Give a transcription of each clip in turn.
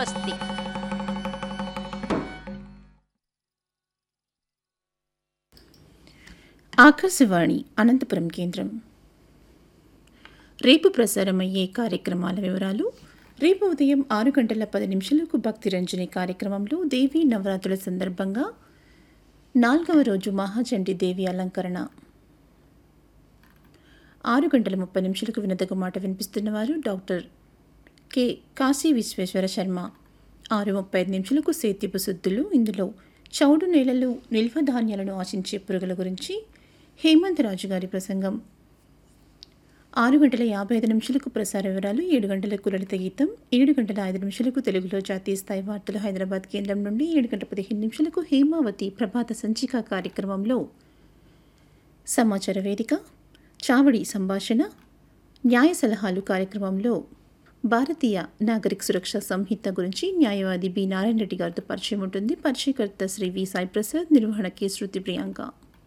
స్వస్తి ఆకాశవాణి అనంతపురం కేంద్రం రేపు ప్రసారమయ్యే కార్యక్రమాల వివరాలు రేపు ఉదయం ఆరు గంటల పది నిమిషాలకు భక్తి రంజని కార్యక్రమంలో దేవీ నవరాత్రుల సందర్భంగా నాలుగవ రోజు మహాచండి దేవి అలంకరణ ఆరు గంటల ముప్పై నిమిషాలకు వినదగు మాట వినిపిస్తున్నవారు డాక్టర్ కె కాశీ విశ్వేశ్వర శర్మ ఆరు ముప్పై ఐదు నిమిషాలకు సేత్యపు శుద్ధులు ఇందులో చౌడు నేలలు నిల్వ ధాన్యాలను ఆశించే పురుగుల గురించి హేమంత్ రాజు గారి ప్రసంగం ఆరు గంటల యాభై ఐదు నిమిషాలకు ప్రసార వివరాలు ఏడు గంటలకు లలిత గీతం ఏడు గంటల ఐదు నిమిషాలకు తెలుగులో జాతీయ స్థాయి వార్తలు హైదరాబాద్ కేంద్రం నుండి ఏడు గంటల పదిహేను నిమిషాలకు హేమావతి ప్రభాత సంచిక కార్యక్రమంలో సమాచార వేదిక చావడి సంభాషణ న్యాయ సలహాలు కార్యక్రమంలో భారతీయ నాగరిక సురక్ష సంహిత గురించి న్యాయవాది బి నారాయణ రెడ్డి గారితో పరిచయం ఉంటుంది పరిచయకర్త శ్రీ వి సాయి ప్రసాద్ నిర్వహణ కె శృతి ప్రియాంక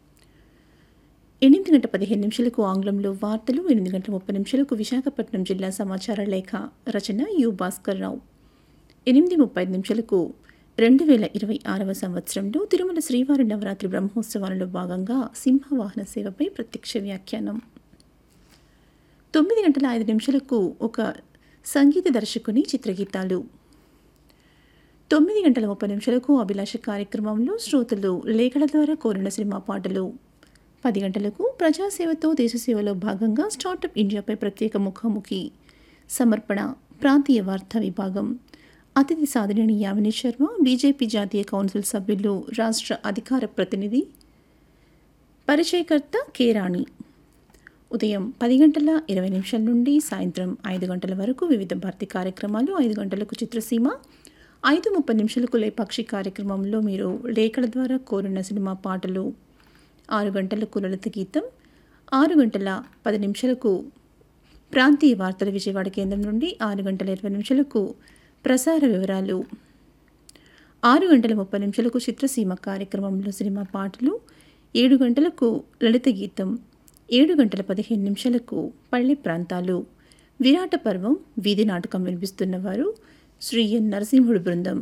ఎనిమిది గంట పదిహేను నిమిషాలకు ఆంగ్లంలో వార్తలు ఎనిమిది గంటల ముప్పై నిమిషాలకు విశాఖపట్నం జిల్లా సమాచార లేఖ రచన యు భాస్కర్ రావు ఎనిమిది ముప్పై ఐదు నిమిషాలకు రెండు వేల ఇరవై ఆరవ సంవత్సరంలో తిరుమల శ్రీవారి నవరాత్రి బ్రహ్మోత్సవాలలో భాగంగా సింహవాహన సేవపై ప్రత్యక్ష వ్యాఖ్యానం తొమ్మిది గంటల ఐదు నిమిషాలకు ఒక సంగీత దర్శకుని చిత్రగీతాలు తొమ్మిది గంటల ముప్పై నిమిషాలకు అభిలాష కార్యక్రమంలో శ్రోతలు లేఖల ద్వారా కోరిన సినిమా పాటలు పది గంటలకు ప్రజాసేవతో దేశసేవలో భాగంగా స్టార్టప్ ఇండియాపై ప్రత్యేక ముఖాముఖి సమర్పణ ప్రాంతీయ వార్తా విభాగం అతిథి సాధనేని యామిని శర్మ బీజేపీ జాతీయ కౌన్సిల్ సభ్యులు రాష్ట్ర అధికార ప్రతినిధి పరిచయకర్త కె రాణి ఉదయం పది గంటల ఇరవై నిమిషాల నుండి సాయంత్రం ఐదు గంటల వరకు వివిధ భారతి కార్యక్రమాలు ఐదు గంటలకు చిత్రసీమ ఐదు ముప్పై నిమిషాలకు లేపాక్షి కార్యక్రమంలో మీరు లేఖల ద్వారా కోరిన సినిమా పాటలు ఆరు గంటలకు లలిత గీతం ఆరు గంటల పది నిమిషాలకు ప్రాంతీయ వార్తల విజయవాడ కేంద్రం నుండి ఆరు గంటల ఇరవై నిమిషాలకు ప్రసార వివరాలు ఆరు గంటల ముప్పై నిమిషాలకు చిత్రసీమ కార్యక్రమంలో సినిమా పాటలు ఏడు గంటలకు లలిత గీతం ఏడు గంటల పదిహేను నిమిషాలకు పల్లె ప్రాంతాలు విరాట పర్వం వీధి నాటకం వినిపిస్తున్నవారు శ్రీ ఎన్ నరసింహుడు బృందం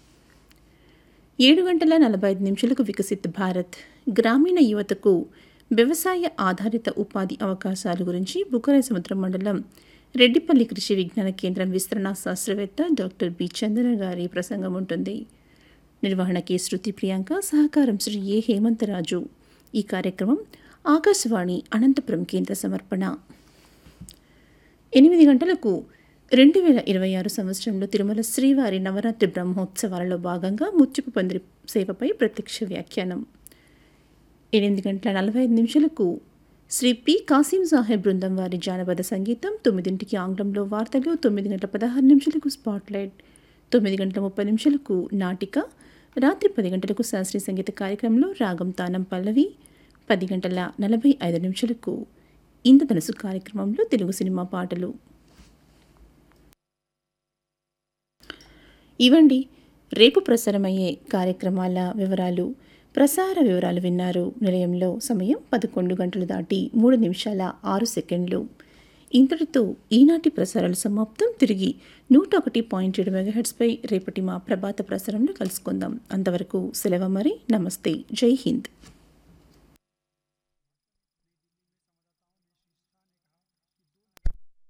ఏడు గంటల నలభై ఐదు నిమిషాలకు వికసిత్ భారత్ గ్రామీణ యువతకు వ్యవసాయ ఆధారిత ఉపాధి అవకాశాల గురించి బుకరాయ సముద్రం మండలం రెడ్డిపల్లి కృషి విజ్ఞాన కేంద్రం విస్తరణ శాస్త్రవేత్త డాక్టర్ బి చందన గారి ప్రసంగం ఉంటుంది నిర్వహణ కె శృతి ప్రియాంక సహకారం శ్రీ ఏ హేమంతరాజు ఈ కార్యక్రమం ఆకాశవాణి అనంతపురం కేంద్ర సమర్పణ ఎనిమిది గంటలకు రెండు వేల ఇరవై ఆరు సంవత్సరంలో తిరుమల శ్రీవారి నవరాత్రి బ్రహ్మోత్సవాలలో భాగంగా ముత్యపు పందిరి సేవపై ప్రత్యక్ష వ్యాఖ్యానం ఎనిమిది గంటల నలభై ఐదు నిమిషాలకు శ్రీ పి కాసిం సాహెబ్ బృందం వారి జానపద సంగీతం తొమ్మిదింటికి ఆంగ్లంలో వార్తలు తొమ్మిది గంటల పదహారు నిమిషాలకు స్పాట్లైట్ తొమ్మిది గంటల ముప్పై నిమిషాలకు నాటిక రాత్రి పది గంటలకు శాస్త్రీయ సంగీత కార్యక్రమంలో రాగం తానం పల్లవి పది గంటల నలభై ఐదు నిమిషాలకు ఇంద్రధనుసు కార్యక్రమంలో తెలుగు సినిమా పాటలు ఇవండి రేపు ప్రసారమయ్యే కార్యక్రమాల వివరాలు ప్రసార వివరాలు విన్నారు నిలయంలో సమయం పదకొండు గంటలు దాటి మూడు నిమిషాల ఆరు సెకండ్లు ఇంతటితో ఈనాటి ప్రసారాలు సమాప్తం తిరిగి నూట ఒకటి పాయింట్ ఏడు మెగాహెడ్స్పై రేపటి మా ప్రభాత ప్రసారంలో కలుసుకుందాం అంతవరకు సెలవు మరి నమస్తే జై హింద్